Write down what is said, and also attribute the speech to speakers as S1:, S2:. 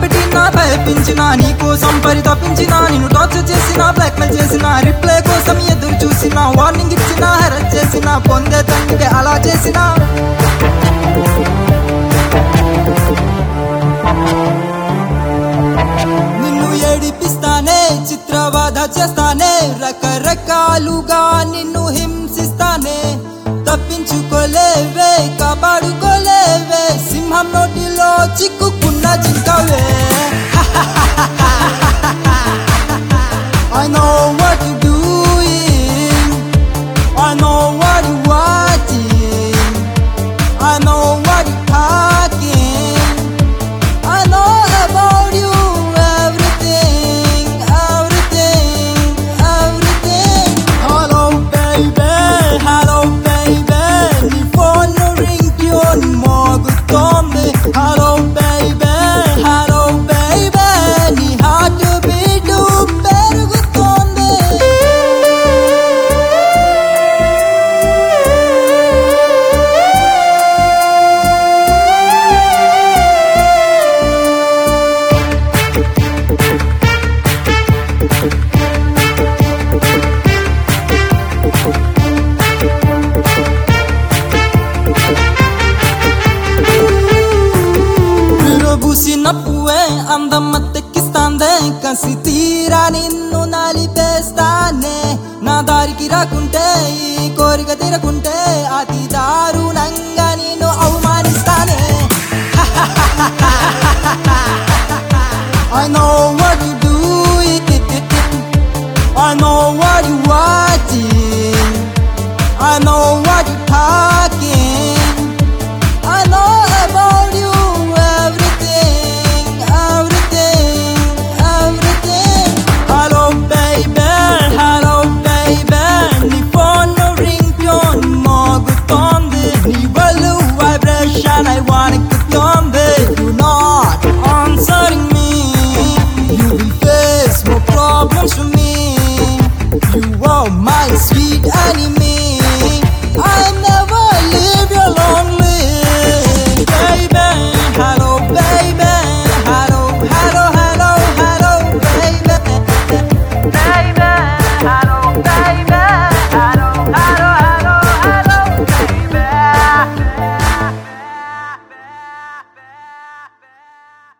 S1: పెట్టినా భయపించిన నీ కోసం పరితపించిన నిన్ను టార్చర్ చేసిన బ్లాక్మెయిల్ చేసిన రిప్లై కోసం ఎదురు చూసిన వార్నింగ్ ఇచ్చిన హెరస్ చేసిన పొందే తండ్రికి అలా చేసిన నిన్ను ఏడిపిస్తానే చిత్రవాద చేస్తానే రకరకాలుగా నిన్ను హింసిస్తానే తప్పించుకోలేవే కాపాడుకోలేవే సింహం నోటిలో చిక్కుకున్న జింకవే I know what you're doing I know what you're watching I know what you're talking I know about you everything, everything, everything. Hello baby, hello baby. నీ ఫోన్ రింగ్ ట్యూన్ మోగుతోంది. Hello baby, hello baby. నీ heart beat పెరుగుతోంది. విరబూసిన పువ్వే అందమ్మ తెక్కిస్తాందే కసి తీరా నిన్ను నలిపేస్తానే నా దారికి రాకుంటే ఈ కోరిక తీరకుంటే అతి దారుణంగా నిన్ను అవమానిస్తానే I know